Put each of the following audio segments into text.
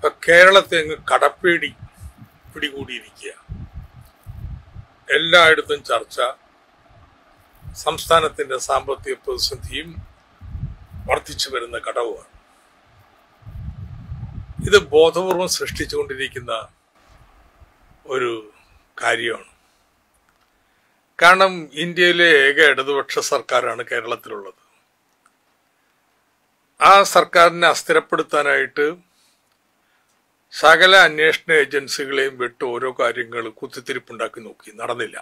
ഇപ്പൊ കേരളത്തെ അങ്ങ് കടപ്പേടി പിടികൂടിയിരിക്കുക എല്ലായിടത്തും ചർച്ച സംസ്ഥാനത്തിന്റെ സാമ്പത്തിക പ്രതിസന്ധിയും വർദ്ധിച്ചു വരുന്ന കടവുമാണ് ഇത് ബോധപൂർവം സൃഷ്ടിച്ചുകൊണ്ടിരിക്കുന്ന ഒരു കാര്യമാണ് കാരണം ഇന്ത്യയിലെ ഏക ഇടതുപക്ഷ സർക്കാരാണ് കേരളത്തിലുള്ളത് ആ സർക്കാരിനെ അസ്ഥിരപ്പെടുത്താനായിട്ട് സകല അന്വേഷണ ഏജൻസികളെയും വിട്ട് ഓരോ കാര്യങ്ങൾ കുത്തിത്തിരിപ്പുണ്ടാക്കി നോക്കി നടന്നില്ല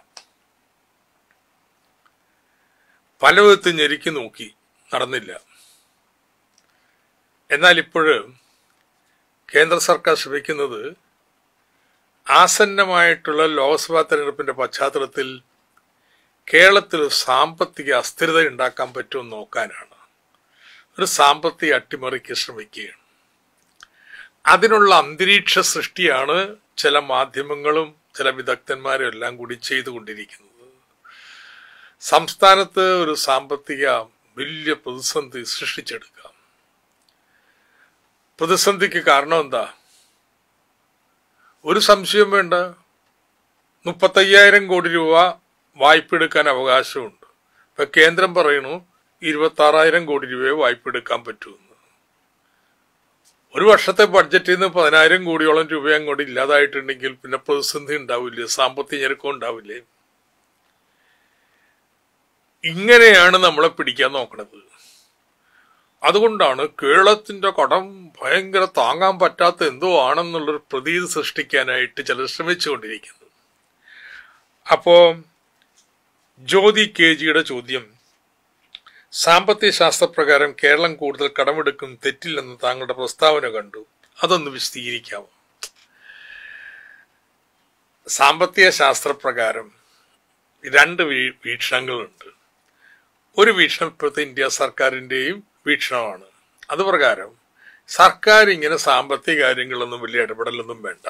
പല വിധത്തിൽ ഞെരുക്കി നോക്കി നടന്നില്ല എന്നാൽ ഇപ്പോഴ് കേന്ദ്ര സർക്കാർ ശ്രമിക്കുന്നത് ആസന്നമായിട്ടുള്ള ലോക്സഭാ തെരഞ്ഞെടുപ്പിന്റെ പശ്ചാത്തലത്തിൽ കേരളത്തിൽ സാമ്പത്തിക അസ്ഥിരത ഉണ്ടാക്കാൻ പറ്റുമെന്ന് നോക്കാനാണ് ഒരു സാമ്പത്തിക അട്ടിമറിക്ക് ശ്രമിക്കുകയാണ് അതിനുള്ള അന്തരീക്ഷ സൃഷ്ടിയാണ് ചില മാധ്യമങ്ങളും ചില വിദഗ്ധന്മാരും എല്ലാം കൂടി ചെയ്തുകൊണ്ടിരിക്കുന്നത് സംസ്ഥാനത്ത് ഒരു സാമ്പത്തിക വലിയ പ്രതിസന്ധി സൃഷ്ടിച്ചെടുക്കാം പ്രതിസന്ധിക്ക് കാരണം എന്താ ഒരു സംശയം വേണ്ട മുപ്പത്തയ്യായിരം കോടി രൂപ വായ്പ എടുക്കാൻ അവകാശമുണ്ട് ഇപ്പൊ കേന്ദ്രം പറയണു ഇരുപത്തി ആറായിരം കോടി രൂപയെ വായ്പ എടുക്കാൻ പറ്റുമെന്ന് ഒരു വർഷത്തെ ബഡ്ജറ്റിൽ നിന്ന് പതിനായിരം കോടിയോളം രൂപ അങ്ങോട്ട് ഇല്ലാതായിട്ടുണ്ടെങ്കിൽ പിന്നെ പ്രതിസന്ധി ഉണ്ടാവില്ലേ സാമ്പത്തിക ഞെരുക്കം ഉണ്ടാവില്ലേ ഇങ്ങനെയാണ് നമ്മളെ പിടിക്കാൻ നോക്കണത് അതുകൊണ്ടാണ് കേരളത്തിന്റെ കടം ഭയങ്കര താങ്ങാൻ പറ്റാത്ത എന്തോ ആണെന്നുള്ളൊരു പ്രതീതി സൃഷ്ടിക്കാനായിട്ട് ചിലർ ശ്രമിച്ചുകൊണ്ടിരിക്കുന്നത് അപ്പോ ജ്യോതി കെ ജിയുടെ ചോദ്യം സാമ്പത്തിക ശാസ്ത്രപ്രകാരം കേരളം കൂടുതൽ കടമെടുക്കും തെറ്റില്ലെന്ന് താങ്കളുടെ പ്രസ്താവന കണ്ടു അതൊന്ന് വിശദീകരിക്കാമോ സാമ്പത്തിക ശാസ്ത്രപ്രകാരം രണ്ട് വീ- വീക്ഷണങ്ങളുണ്ട് ഒരു വീക്ഷണം ഇപ്പോഴത്തെ ഇന്ത്യ സർക്കാരിന്റെയും വീക്ഷണമാണ് അത് പ്രകാരം സർക്കാർ ഇങ്ങനെ സാമ്പത്തിക കാര്യങ്ങളൊന്നും വലിയ ഇടപെടലൊന്നും വേണ്ട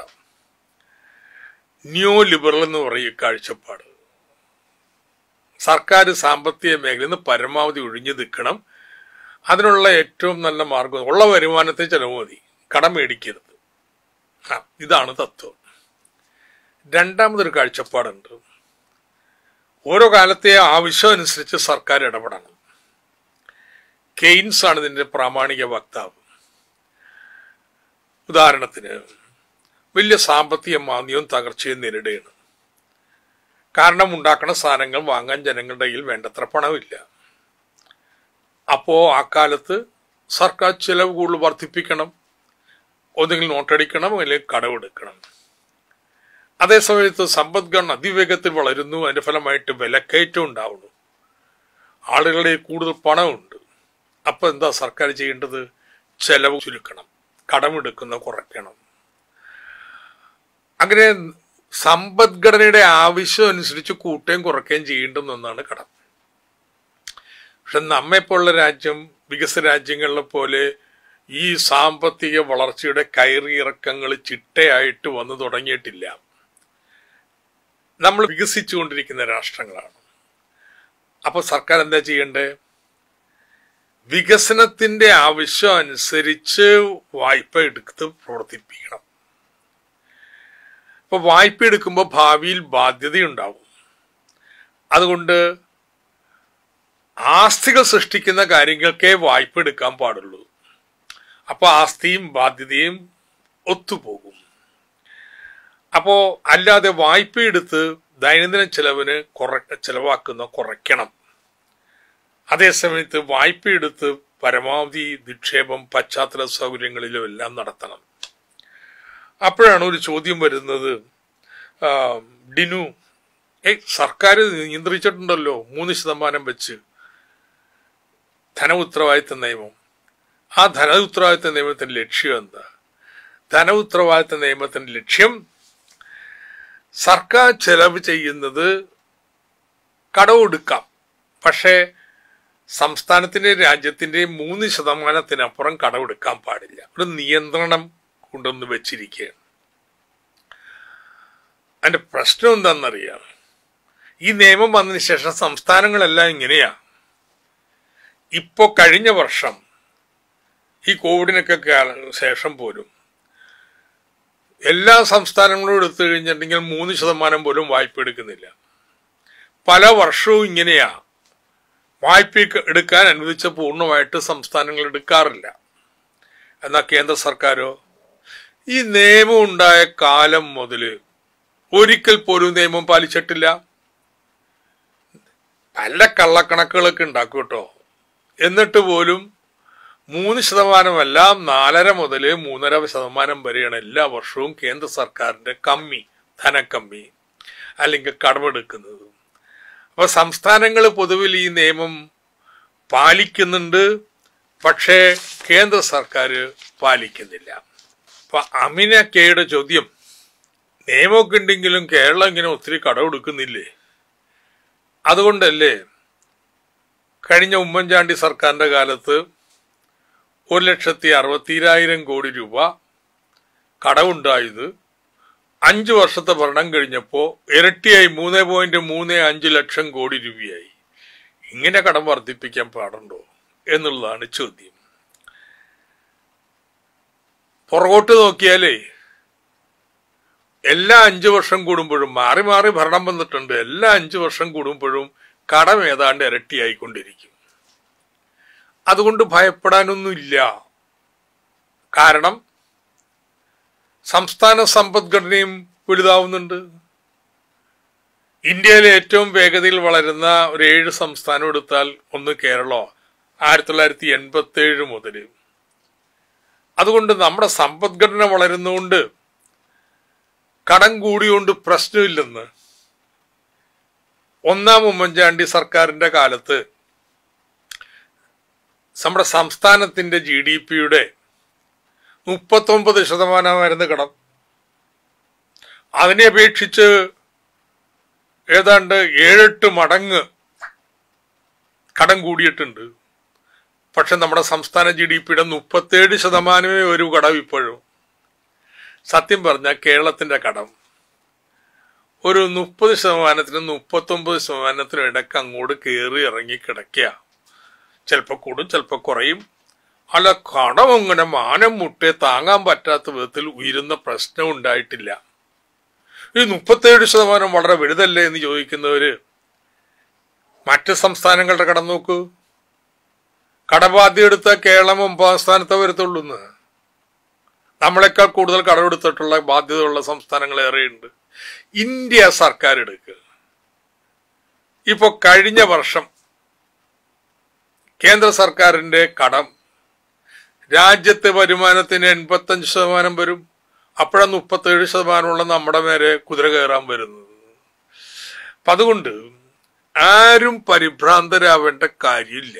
ന്യൂ ലിബറൽ എന്ന് പറയും കാഴ്ചപ്പാട് സർക്കാർ സാമ്പത്തിക മേഖലയിൽ നിന്ന് പരമാവധി ഒഴിഞ്ഞു നിൽക്കണം അതിനുള്ള ഏറ്റവും നല്ല മാർഗം ഉള്ള വരുമാനത്തെ ചെലവ് മതി കടം മേടിക്കരുത് ആ ഇതാണ് തത്വം രണ്ടാമതൊരു കാഴ്ചപ്പാടുണ്ട് ഓരോ കാലത്തെ ആവശ്യം അനുസരിച്ച് സർക്കാർ ഇടപെടണം കെയ്ൻസ് ആണ് ഇതിന്റെ പ്രാമാണിക വക്താവ് ഉദാഹരണത്തിന് വലിയ സാമ്പത്തിക മാന്ദ്യവും തകർച്ചയും നേരിടുകയാണ് കാരണം ഉണ്ടാക്കുന്ന സാധനങ്ങൾ വാങ്ങാൻ ജനങ്ങളുടെ കയ്യിൽ വേണ്ടത്ര പണമില്ല അപ്പോ ആ കാലത്ത് സർക്കാർ ചെലവ് കൂടുതൽ വർദ്ധിപ്പിക്കണം ഒന്നുകിൽ നോട്ടടിക്കണം അല്ലെങ്കിൽ കടമെടുക്കണം അതേസമയത്ത് സമ്പദ്ഘടന അതിവേഗത്തിൽ വളരുന്നു അതിന്റെ ഫലമായിട്ട് വിലക്കയറ്റം ഉണ്ടാവുന്നു ആളുകളുടെ കൂടുതൽ പണമുണ്ട് അപ്പൊ എന്താ സർക്കാർ ചെയ്യേണ്ടത് ചെലവ് ചുരുക്കണം കടമെടുക്കുന്ന കുറയ്ക്കണം അങ്ങനെ സമ്പദ്ഘടനയുടെ ആവശ്യം അനുസരിച്ച് കൂട്ടുകയും കുറയ്ക്കുകയും ചെയ്യേണ്ടുന്നതാണ് കടം പക്ഷെ നമ്മെപ്പോലുള്ള രാജ്യം വികസന രാജ്യങ്ങളിലെ പോലെ ഈ സാമ്പത്തിക വളർച്ചയുടെ കയറിയിറക്കങ്ങൾ ചിട്ടയായിട്ട് വന്നു തുടങ്ങിയിട്ടില്ല നമ്മൾ വികസിച്ചുകൊണ്ടിരിക്കുന്ന രാഷ്ട്രങ്ങളാണ് അപ്പൊ സർക്കാർ എന്താ ചെയ്യണ്ടേ വികസനത്തിന്റെ ആവശ്യം അനുസരിച്ച് വായ്പ എടുത്ത് പ്രവർത്തിപ്പിക്കണം ഇപ്പൊ വായ്പ എടുക്കുമ്പോൾ ഭാവിയിൽ ബാധ്യതയുണ്ടാവും അതുകൊണ്ട് ആസ്തികൾ സൃഷ്ടിക്കുന്ന കാര്യങ്ങൾക്കേ വായ്പ എടുക്കാൻ പാടുള്ളൂ അപ്പൊ ആസ്തിയും ബാധ്യതയും ഒത്തുപോകും അപ്പോ അല്ലാതെ വായ്പ എടുത്ത് ദൈനംദിന ചെലവിന് കുറ ചെലവാക്കുന്ന കുറയ്ക്കണം അതേസമയത്ത് വായ്പ എടുത്ത് പരമാവധി നിക്ഷേപം പശ്ചാത്തല സൗകര്യങ്ങളിലും എല്ലാം നടത്തണം അപ്പോഴാണ് ഒരു ചോദ്യം വരുന്നത് ആ, ഡിനു ഏയ് സർക്കാർ നിയന്ത്രിച്ചിട്ടുണ്ടല്ലോ മൂന്ന് ശതമാനം വെച്ച് ധന ഉത്തരവാദിത്ത നിയമം ആ ധന ഉത്തരവാദിത്ത നിയമത്തിന്റെ ലക്ഷ്യം എന്താ ധന ഉത്തരവാദിത്ത നിയമത്തിന്റെ ലക്ഷ്യം സർക്കാർ ചെലവ് ചെയ്യുന്നത് കടമെടുക്കാം പക്ഷേ സംസ്ഥാനത്തിന്റെ രാജ്യത്തിന്റെ മൂന്ന് ശതമാനത്തിനപ്പുറം കടമെടുക്കാൻ പാടില്ല ഒരു നിയന്ത്രണം കൊണ്ടുവന്ന് വെച്ചിരിക്കുകയാണ് അതിന്റെ പ്രശ്നം എന്താണെന്നറിയാം ഈ നിയമം വന്നതിന് ശേഷം സംസ്ഥാനങ്ങളെല്ലാം ഇങ്ങനെയാ ഇപ്പോ കഴിഞ്ഞ വർഷം ഈ കോവിഡിനൊക്കെ കാല- ശേഷം പോലും എല്ലാ സംസ്ഥാനങ്ങളും എടുത്തു കഴിഞ്ഞിട്ടുണ്ടെങ്കിൽ മൂന്ന് ശതമാനം പോലും വായ്പ എടുക്കുന്നില്ല പല വർഷവും ഇങ്ങനെയാ വായ്പ എടുക്കാൻ അനുവദിച്ച പൂർണ്ണമായിട്ട് സംസ്ഥാനങ്ങൾ എടുക്കാറില്ല എന്നാൽ കേന്ദ്ര സർക്കാരോ ഈ നിയമം ഉണ്ടായ കാലം മുതൽ ഒരിക്കൽ പോലും നിയമം പാലിച്ചിട്ടില്ല പല കള്ളക്കണക്കുകളൊക്കെ ഉണ്ടാക്കും കേട്ടോ എന്നിട്ട് പോലും മൂന്ന് ശതമാനമല്ല നാലര മുതൽ മൂന്നര ശതമാനം വരെയാണ് എല്ലാ വർഷവും കേന്ദ്ര സർക്കാരിന്റെ കമ്മി ധനക്കമ്മി അല്ലെങ്കിൽ കടമെടുക്കുന്നത് അപ്പൊ സംസ്ഥാനങ്ങൾ പൊതുവിൽ ഈ നിയമം പാലിക്കുന്നുണ്ട് പക്ഷേ കേന്ദ്ര സർക്കാർ പാലിക്കുന്നില്ല അപ്പൊ അമിന കെയുടെ ചോദ്യം നിയമമൊക്കെ ഉണ്ടെങ്കിലും കേരളം ഇങ്ങനെ ഒത്തിരി കടമെടുക്കുന്നില്ലേ അതുകൊണ്ടല്ലേ കഴിഞ്ഞ ഉമ്മൻചാണ്ടി സർക്കാരിന്റെ കാലത്ത് ഒരു ലക്ഷത്തി അറുപത്തിരായിരം കോടി രൂപ കടമുണ്ടായത് അഞ്ചു വർഷത്തെ ഭരണം കഴിഞ്ഞപ്പോൾ ഇരട്ടിയായി മൂന്ന് പോയിന്റ് മൂന്ന് അഞ്ച് ലക്ഷം കോടി രൂപയായി ഇങ്ങനെ കടം വർദ്ധിപ്പിക്കാൻ പാടുണ്ടോ എന്നുള്ളതാണ് ചോദ്യം പുറകോട്ട് നോക്കിയാലേ എല്ലാ അഞ്ചു വർഷം കൂടുമ്പോഴും മാറി മാറി ഭരണം വന്നിട്ടുണ്ട് എല്ലാ അഞ്ചു വർഷം കൂടുമ്പോഴും കടം ഏതാണ്ട് ഇരട്ടിയായിക്കൊണ്ടിരിക്കും അതുകൊണ്ട് ഭയപ്പെടാനൊന്നുമില്ല കാരണം സംസ്ഥാന സമ്പദ്ഘടനയും വലുതാവുന്നുണ്ട് ഇന്ത്യയിലെ ഏറ്റവും വേഗതയിൽ വളരുന്ന ഒരു ഏഴ് സംസ്ഥാനം എടുത്താൽ ഒന്ന് കേരളോ ആയിരത്തി തൊള്ളായിരത്തി എൺപത്തി ഏഴ് മുതൽ അതുകൊണ്ട് നമ്മുടെ സമ്പദ്ഘടന വളരുന്നതുകൊണ്ട് കടം കൂടിയോണ്ട് പ്രശ്നമില്ലെന്ന് ഒന്നാം ഉമ്മൻചാണ്ടി സർക്കാരിന്റെ കാലത്ത് നമ്മുടെ സംസ്ഥാനത്തിന്റെ ജി ഡി പിയുടെ മുപ്പത്തൊമ്പത് ശതമാനമായിരുന്നു കടം അതിനെ അപേക്ഷിച്ച് ഏതാണ്ട് ഏഴെട്ട് മടങ്ങ് കടം കൂടിയിട്ടുണ്ട് പക്ഷെ നമ്മുടെ സംസ്ഥാന ജി ഡി പിയുടെ മുപ്പത്തേഴ് ശതമാനമേ ഒരു കടം ഇപ്പോഴും സത്യം പറഞ്ഞാൽ കേരളത്തിന്റെ കടം ഒരു മുപ്പത് ശതമാനത്തിനും മുപ്പത്തൊമ്പത് ശതമാനത്തിനും ഇടയ്ക്ക് അങ്ങോട്ട് കയറി ഇറങ്ങി കിടക്കുക ചിലപ്പോൾ കൂടും ചിലപ്പോൾ കുറയും അല്ല കടം അങ്ങനെ മാനം മുട്ടെ താങ്ങാൻ പറ്റാത്ത വിധത്തിൽ ഉയരുന്ന പ്രശ്നം ഉണ്ടായിട്ടില്ല ഈ മുപ്പത്തേഴ് ശതമാനം വളരെ വലുതല്ലേ എന്ന് ചോദിക്കുന്നവര് മറ്റ് സംസ്ഥാനങ്ങളുടെ കടം നോക്കൂ കടബാധ്യത എടുത്ത കേരളം ഒമ്പതാം സ്ഥാനത്തെ വരത്തുള്ളൂന്ന് നമ്മളെക്കാൾ കൂടുതൽ കടമെടുത്തിട്ടുള്ള ബാധ്യതയുള്ള സംസ്ഥാനങ്ങൾ ഏറെയുണ്ട് ഇന്ത്യ സർക്കാർ എടുക്കുക ഇപ്പൊ കഴിഞ്ഞ വർഷം കേന്ദ്ര സർക്കാരിന്റെ കടം രാജ്യത്തെ വരുമാനത്തിന് എൺപത്തഞ്ച് ശതമാനം വരും അപ്പോഴാണ് മുപ്പത്തേഴ് ശതമാനമുള്ള നമ്മുടെ മേലെ കുതിര കയറാൻ വരുന്നത് അപ്പൊ അതുകൊണ്ട് ആരും പരിഭ്രാന്തരാവേണ്ട കാര്യമില്ല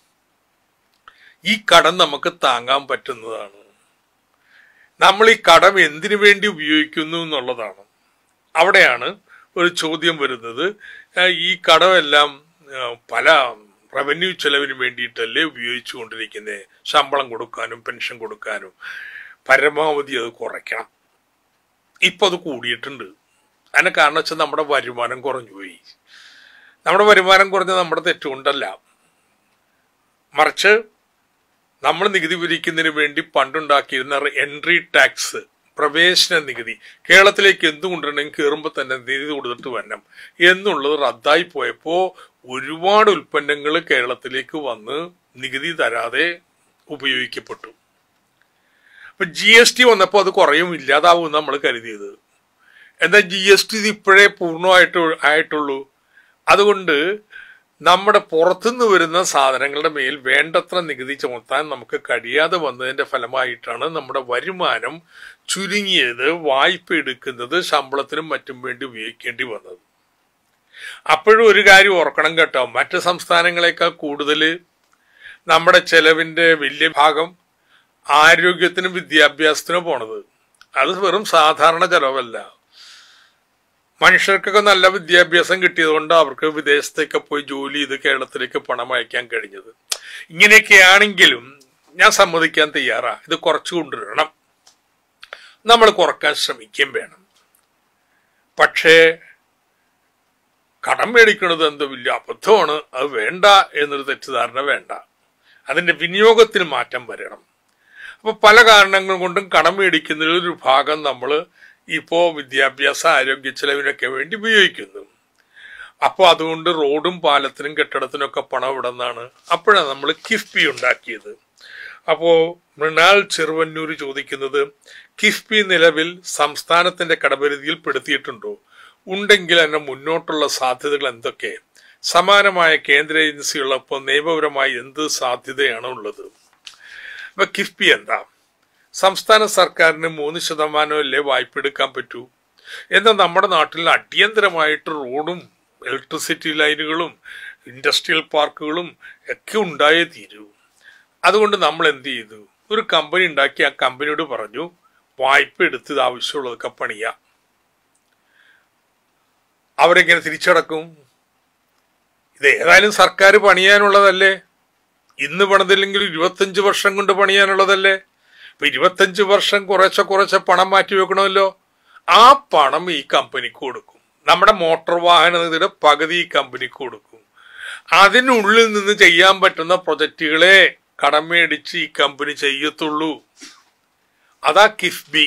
ഈ കടം നമുക്ക് താങ്ങാൻ പറ്റുന്നതാണ് നമ്മൾ ഈ കടം എന്തിനു വേണ്ടി ഉപയോഗിക്കുന്നു എന്നുള്ളതാണ് അവിടെയാണ് ഒരു ചോദ്യം വരുന്നത് ഈ കടമെല്ലാം പല റവന്യൂ ചെലവിന് വേണ്ടിയിട്ടല്ലേ ഉപയോഗിച്ചു കൊണ്ടിരിക്കുന്നത് ശമ്പളം കൊടുക്കാനും പെൻഷൻ കൊടുക്കാനും പരമാവധി അത് കുറയ്ക്കണം ഇപ്പൊ അത് കൂടിയിട്ടുണ്ട് അതിന് കാരണം വെച്ചാൽ നമ്മുടെ വരുമാനം കുറഞ്ഞു പോയി നമ്മുടെ വരുമാനം കുറഞ്ഞ നമ്മുടെ തെറ്റുകൊണ്ടല്ല മറിച്ച് നമ്മൾ നികുതി പിരിക്കുന്നതിന് വേണ്ടി പണ്ടുണ്ടാക്കിയിരുന്ന എൻട്രി ടാക്സ് പ്രവേശന നികുതി കേരളത്തിലേക്ക് എന്ത് കൊണ്ടുവരണമെങ്കിൽ കയറുമ്പോൾ തന്നെ നികുതി കൊടുത്തിട്ട് വരണം എന്നുള്ളത് റദ്ദായി പോയപ്പോൾ ഒരുപാട് ഉൽപ്പന്നങ്ങൾ കേരളത്തിലേക്ക് വന്ന് നികുതി തരാതെ ഉപയോഗിക്കപ്പെട്ടു അപ്പൊ ജി എസ് ടി വന്നപ്പോൾ അത് കുറയും ഇല്ലാതാവും നമ്മൾ കരുതിയത് എന്നാൽ ജി എസ് ടി ഇത് ഇപ്പോഴേ പൂർണ്ണമായിട്ട് ആയിട്ടുള്ളൂ അതുകൊണ്ട് നമ്മുടെ പുറത്തുനിന്ന് വരുന്ന സാധനങ്ങളുടെ മേൽ വേണ്ടത്ര നികുതി ചുമത്താൻ നമുക്ക് കഴിയാതെ വന്നതിന്റെ ഫലമായിട്ടാണ് നമ്മുടെ വരുമാനം ചുരുങ്ങിയത് വായ്പ എടുക്കുന്നത് ശമ്പളത്തിനും മറ്റും വേണ്ടി ഉപയോഗിക്കേണ്ടി വന്നത് അപ്പോഴും ഒരു കാര്യം ഓർക്കണം കേട്ടോ മറ്റ് സംസ്ഥാനങ്ങളെക്കാൾ കൂടുതൽ നമ്മുടെ ചെലവിന്റെ വലിയ ഭാഗം ആരോഗ്യത്തിനും വിദ്യാഭ്യാസത്തിനും പോണത് അത് വെറും സാധാരണ ചെലവല്ല മനുഷ്യർക്കൊക്കെ നല്ല വിദ്യാഭ്യാസം കിട്ടിയതുകൊണ്ട് അവർക്ക് വിദേശത്തേക്ക് പോയി ജോലി ചെയ്ത് കേരളത്തിലേക്ക് പണം അയക്കാൻ കഴിഞ്ഞത് ഇങ്ങനെയൊക്കെയാണെങ്കിലും ഞാൻ സമ്മതിക്കാൻ തയ്യാറാ ഇത് കുറച്ചു കൊണ്ടുവരണം നമ്മൾ കുറക്കാൻ ശ്രമിക്കുകയും വേണം പക്ഷേ കടം മേടിക്കുന്നത് എന്തോ വലിയ അബദ്ധമാണ് അത് വേണ്ട എന്നൊരു തെറ്റിദ്ധാരണ വേണ്ട അതിന്റെ വിനിയോഗത്തിൽ മാറ്റം വരണം അപ്പൊ പല കാരണങ്ങൾ കൊണ്ടും കടം മേടിക്കുന്നതിൽ ഒരു ഭാഗം നമ്മൾ ഇപ്പോ വിദ്യാഭ്യാസ ആരോഗ്യ ചെലവിനൊക്കെ വേണ്ടി ഉപയോഗിക്കുന്നു അപ്പോൾ അതുകൊണ്ട് റോഡും പാലത്തിനും കെട്ടിടത്തിനൊക്കെ പണം ഇവിടെ നിന്നാണ് അപ്പോഴാണ് നമ്മൾ കിഫ്ബി ഉണ്ടാക്കിയത് അപ്പോൾ മൃണാൾ ചെറുവന്നൂർ ചോദിക്കുന്നത് കിഫ്ബി നിലവിൽ സംസ്ഥാനത്തിന്റെ കടപരിധിയിൽ പെടുത്തിയിട്ടുണ്ടോ ഉണ്ടെങ്കിൽ അതിന്റെ മുന്നോട്ടുള്ള സാധ്യതകൾ എന്തൊക്കെ സമാനമായ കേന്ദ്ര ഏജൻസികളൊപ്പം നിയമപരമായി എന്ത് സാധ്യതയാണ് ഉള്ളത് അപ്പൊ കിഫ്ബി എന്താ സംസ്ഥാന സർക്കാരിന് മൂന്ന് ശതമാനമല്ലേ വായ്പ എടുക്കാൻ പറ്റൂ എന്നാൽ നമ്മുടെ നാട്ടിൽ അടിയന്തരമായിട്ട് റോഡും ഇലക്ട്രിസിറ്റി ലൈനുകളും ഇൻഡസ്ട്രിയൽ പാർക്കുകളും ഒക്കെ ഉണ്ടായേ തീരൂ അതുകൊണ്ട് നമ്മൾ എന്ത് ചെയ്തു ഒരു കമ്പനി ഉണ്ടാക്കി ആ കമ്പനിയോട് പറഞ്ഞു വായ്പ എടുത്ത് ഇത് ആവശ്യമുള്ളതൊക്കെ പണിയാം അവരെങ്ങനെ തിരിച്ചടക്കും ഇത് ഏതായാലും സർക്കാർ പണിയാനുള്ളതല്ലേ ഇന്ന് പണിതില്ലെങ്കിൽ ഇരുപത്തഞ്ച് വർഷം കൊണ്ട് പണിയാനുള്ളതല്ലേ ഇപ്പൊ ഇരുപത്തഞ്ച് വർഷം കുറേശ്ശെ കുറേശ്ശെ പണം മാറ്റി വെക്കണമല്ലോ ആ പണം ഈ കമ്പനിക്ക് കൊടുക്കും നമ്മുടെ മോട്ടോർ വാഹന നിധിയുടെ പകുതി ഈ കമ്പനിക്ക് കൊടുക്കും അതിനുള്ളിൽ നിന്ന് ചെയ്യാൻ പറ്റുന്ന പ്രൊജക്റ്റുകളെ കടം മേടിച്ച് ഈ കമ്പനി ചെയ്യത്തുള്ളൂ അതാ കിഫ്ബി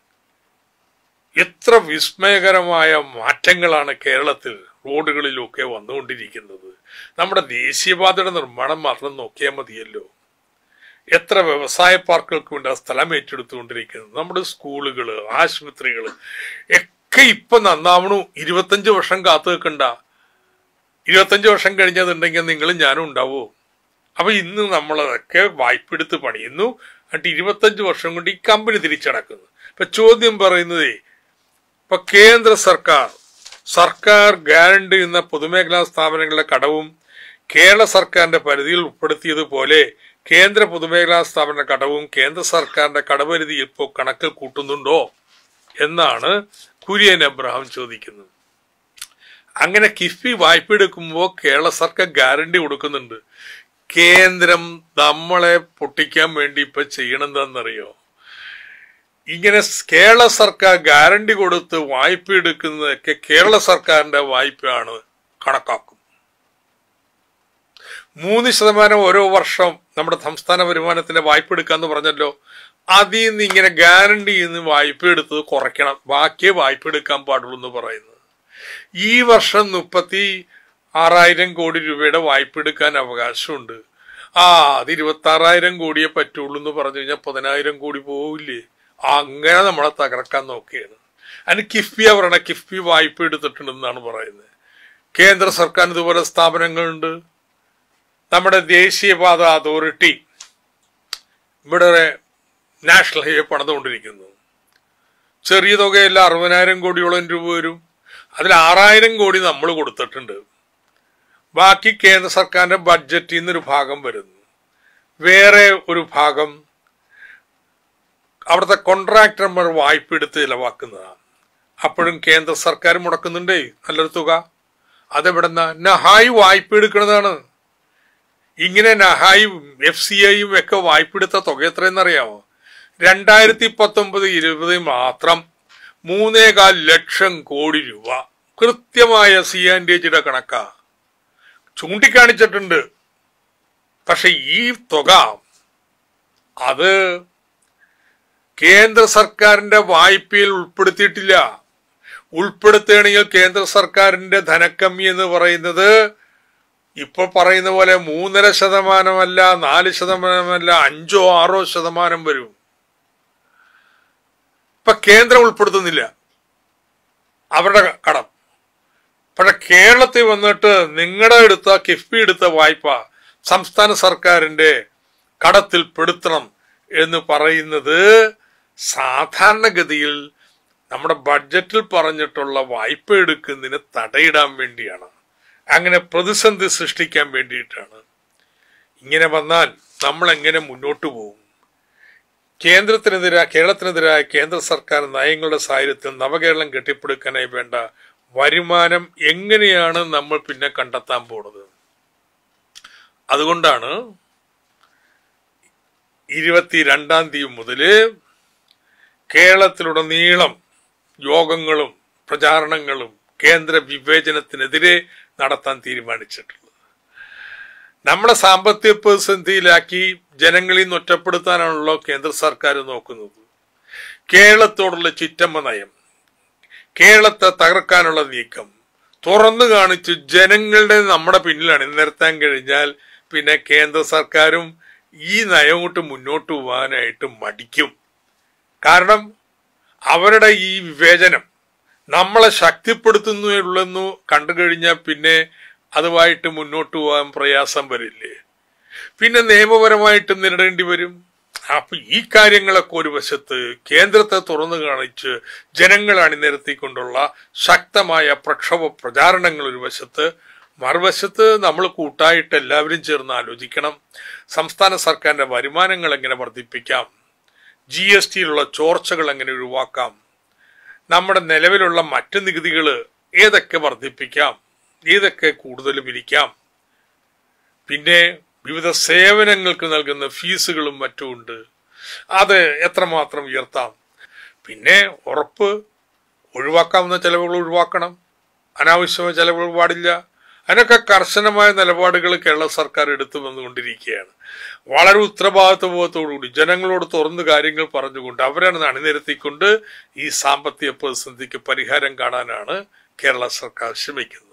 എത്ര വിസ്മയകരമായ മാറ്റങ്ങളാണ് കേരളത്തിൽ റോഡുകളിലൊക്കെ വന്നുകൊണ്ടിരിക്കുന്നത് നമ്മുടെ ദേശീയപാതയുടെ നിർമ്മാണം മാത്രം നോക്കിയാൽ മതിയല്ലോ എത്ര വ്യവസായ പാർക്കുകൾക്ക് വേണ്ടി ആ സ്ഥലം ഏറ്റെടുത്തുകൊണ്ടിരിക്കുന്നത് നമ്മുടെ സ്കൂളുകൾ ആശുപത്രികൾ ഒക്കെ ഇപ്പൊ നന്നാവണു ഇരുപത്തഞ്ച് വർഷം കാത്തു വെക്കണ്ട ഇരുപത്തഞ്ച് വർഷം കഴിഞ്ഞതുണ്ടെങ്കിൽ നിങ്ങളും ഞാനും ഉണ്ടാവോ അപ്പൊ ഇന്ന് നമ്മളതൊക്കെ വായ്പ എടുത്ത് പണിയുന്നു എന്നിട്ട് ഇരുപത്തഞ്ച് വർഷം കൊണ്ട് ഈ കമ്പനി തിരിച്ചടക്കുന്നു ഇപ്പൊ ചോദ്യം പറയുന്നതേ ഇപ്പൊ കേന്ദ്ര സർക്കാർ സർക്കാർ ഗ്യാരണ്ടി എന്ന പൊതുമേഖലാ സ്ഥാപനങ്ങളുടെ കടവും കേരള സർക്കാരിന്റെ പരിധിയിൽ ഉൾപ്പെടുത്തിയതുപോലെ കേന്ദ്ര പൊതുമേഖലാ സ്ഥാപന കടവും കേന്ദ്ര സർക്കാരിന്റെ കടപരിധി ഇപ്പോൾ കണക്കിൽ കൂട്ടുന്നുണ്ടോ എന്നാണ് കുര്യൻ അബ്രഹാം ചോദിക്കുന്നത് അങ്ങനെ കിഫ്ബി വായ്പ എടുക്കുമ്പോൾ കേരള സർക്കാർ ഗ്യാരണ്ടി കൊടുക്കുന്നുണ്ട് കേന്ദ്രം നമ്മളെ പൊട്ടിക്കാൻ വേണ്ടി ഇപ്പൊ ചെയ്യണെന്താണെന്നറിയോ ഇങ്ങനെ കേരള സർക്കാർ ഗ്യാരണ്ടി കൊടുത്ത് വായ്പ എടുക്കുന്നതൊക്കെ കേരള സർക്കാരിന്റെ വായ്പയാണ് കണക്കാക്കും മൂന്ന് ശതമാനം ഓരോ വർഷം നമ്മുടെ സംസ്ഥാന വരുമാനത്തിന്റെ വായ്പ എടുക്കാന്ന് പറഞ്ഞല്ലോ അതിൽ നിന്ന് ഇങ്ങനെ ഗ്യാരണ്ടി നിന്ന് വായ്പ എടുത്തത് കുറയ്ക്കണം ബാക്കിയേ വായ്പ എടുക്കാൻ പാടുള്ളൂ എന്ന് പറയുന്നത് ഈ വർഷം മുപ്പത്തി ആറായിരം കോടി രൂപയുടെ വായ്പ എടുക്കാൻ അവകാശമുണ്ട് ആ അത് ഇരുപത്തി ആറായിരം കോടിയെ പറ്റുള്ളൂ എന്ന് പറഞ്ഞു കഴിഞ്ഞാൽ പതിനായിരം കോടി പോവില്ലേ അങ്ങനെ നമ്മളെ തകർക്കാൻ നോക്കുകയാണ് അതിന് കിഫ്ബി പറയണ കിഫ്ബി വായ്പ എടുത്തിട്ടുണ്ടെന്നാണ് പറയുന്നത് കേന്ദ്ര സർക്കാർ ഇതുപോലെ സ്ഥാപനങ്ങളുണ്ട് നമ്മുടെ ദേശീയപാത അതോറിറ്റി ഇവിടെ നാഷണൽ ഹൈവേ പണിതുകൊണ്ടിരിക്കുന്നു ചെറിയ തുകയല്ല അറുപതിനായിരം കോടിയോളം രൂപ വരും അതിൽ ആറായിരം കോടി നമ്മൾ കൊടുത്തിട്ടുണ്ട് ബാക്കി കേന്ദ്ര സർക്കാരിന്റെ ബഡ്ജറ്റിൽ നിന്നൊരു ഭാഗം വരുന്നു വേറെ ഒരു ഭാഗം അവിടുത്തെ കോൺട്രാക്ടർമാർ വായ്പ എടുത്ത് ചിലവാക്കുന്നതാണ് അപ്പോഴും കേന്ദ്ര സർക്കാർ മുടക്കുന്നുണ്ടേ നല്ലൊരു തുക അതെവിടെന്ന നഹായി വായ്പ എടുക്കുന്നതാണ് ഇങ്ങനെ നഹായും എഫ് സി ഐയും ഒക്കെ വായ്പ എടുത്ത തുക എത്രയെന്നറിയാമോ രണ്ടായിരത്തി പത്തൊമ്പത് ഇരുപത് മാത്രം മൂന്നേകാൽ ലക്ഷം കോടി രൂപ കൃത്യമായ സി ആൻഡ് എച്ചിയുടെ കണക്കാ ചൂണ്ടിക്കാണിച്ചിട്ടുണ്ട് പക്ഷെ ഈ തുക അത് കേന്ദ്ര സർക്കാരിന്റെ വായ്പയിൽ ഉൾപ്പെടുത്തിയിട്ടില്ല ഉൾപ്പെടുത്തുകയാണെങ്കിൽ കേന്ദ്ര സർക്കാരിന്റെ ധനക്കമ്മി എന്ന് പറയുന്നത് ഇപ്പൊ പറയുന്ന പോലെ മൂന്നര ശതമാനമല്ല നാല് ശതമാനമല്ല അഞ്ചോ ആറോ ശതമാനം വരും ഇപ്പൊ കേന്ദ്രം ഉൾപ്പെടുത്തുന്നില്ല അവരുടെ കടം പക്ഷെ കേരളത്തിൽ വന്നിട്ട് നിങ്ങളുടെ എടുത്ത കിഫ്ബി എടുത്ത വായ്പ സംസ്ഥാന സർക്കാരിന്റെ കടത്തിൽ പെടുത്തണം എന്ന് പറയുന്നത് സാധാരണഗതിയിൽ നമ്മുടെ ബഡ്ജറ്റിൽ പറഞ്ഞിട്ടുള്ള വായ്പ എടുക്കുന്നതിന് തടയിടാൻ വേണ്ടിയാണ് അങ്ങനെ പ്രതിസന്ധി സൃഷ്ടിക്കാൻ വേണ്ടിയിട്ടാണ് ഇങ്ങനെ വന്നാൽ നമ്മൾ എങ്ങനെ മുന്നോട്ട് പോകും കേന്ദ്രത്തിനെതിരായ കേരളത്തിനെതിരായ കേന്ദ്ര സർക്കാർ നയങ്ങളുടെ സാഹചര്യത്തിൽ നവകേരളം കെട്ടിപ്പടുക്കാനായി വേണ്ട വരുമാനം എങ്ങനെയാണ് നമ്മൾ പിന്നെ കണ്ടെത്താൻ പോണത് അതുകൊണ്ടാണ് ഇരുപത്തിരണ്ടാം തീയതി മുതല് കേരളത്തിലുടനീളം യോഗങ്ങളും പ്രചാരണങ്ങളും കേന്ദ്ര വിവേചനത്തിനെതിരെ നടത്താൻ തീരുമാനിച്ചിട്ടുള്ളത് നമ്മളെ സാമ്പത്തിക പ്രതിസന്ധിയിലാക്കി ജനങ്ങളിൽ നിന്ന് ഒറ്റപ്പെടുത്താനാണല്ലോ കേന്ദ്ര സർക്കാർ നോക്കുന്നത് കേരളത്തോടുള്ള ചിറ്റമ്മ നയം കേരളത്തെ തകർക്കാനുള്ള നീക്കം തുറന്നു കാണിച്ച് ജനങ്ങളുടെ നമ്മുടെ പിന്നിൽ അണിനിരത്താൻ കഴിഞ്ഞാൽ പിന്നെ കേന്ദ്ര സർക്കാരും ഈ നയം കൊണ്ട് മുന്നോട്ട് പോകാനായിട്ട് മടിക്കും കാരണം അവരുടെ ഈ വിവേചനം നമ്മളെ ശക്തിപ്പെടുത്തുന്നുള്ളെന്നു കണ്ടു കഴിഞ്ഞാൽ പിന്നെ അതുമായിട്ട് മുന്നോട്ട് പോകാൻ പ്രയാസം വരില്ലേ പിന്നെ നിയമപരമായിട്ട് നേരിടേണ്ടി വരും അപ്പൊ ഈ കാര്യങ്ങളൊക്കെ ഒരു വശത്ത് കേന്ദ്രത്തെ തുറന്നു കാണിച്ച് ജനങ്ങളെ അണിനിരത്തിക്കൊണ്ടുള്ള ശക്തമായ പ്രക്ഷോഭ പ്രചാരണങ്ങൾ ഒരു വശത്ത് മറുവശത്ത് നമ്മൾ കൂട്ടായിട്ട് എല്ലാവരും ചേർന്ന് ആലോചിക്കണം സംസ്ഥാന സർക്കാരിന്റെ വരുമാനങ്ങൾ എങ്ങനെ വർദ്ധിപ്പിക്കാം ജി എസ് ടിയിലുള്ള ചോർച്ചകൾ എങ്ങനെ ഒഴിവാക്കാം നമ്മുടെ നിലവിലുള്ള മറ്റ് നികുതികൾ ഏതൊക്കെ വർദ്ധിപ്പിക്കാം ഏതൊക്കെ കൂടുതൽ പിരിക്കാം പിന്നെ വിവിധ സേവനങ്ങൾക്ക് നൽകുന്ന ഫീസുകളും മറ്റുമുണ്ട് അത് എത്രമാത്രം ഉയർത്താം പിന്നെ ഉറപ്പ് ഒഴിവാക്കാവുന്ന ചെലവുകൾ ഒഴിവാക്കണം അനാവശ്യമായ ചെലവുകൾ പാടില്ല അതിനൊക്കെ കർശനമായ നിലപാടുകൾ കേരള സർക്കാർ എടുത്തു വന്നുകൊണ്ടിരിക്കുകയാണ് വളരെ ഉത്തരവാദിത്വബോധത്തോടുകൂടി ജനങ്ങളോട് തുറന്ന് കാര്യങ്ങൾ പറഞ്ഞുകൊണ്ട് അവരാണ് അണിനിരത്തിക്കൊണ്ട് ഈ സാമ്പത്തിക പ്രതിസന്ധിക്ക് പരിഹാരം കാണാനാണ് കേരള സർക്കാർ ശ്രമിക്കുന്നത്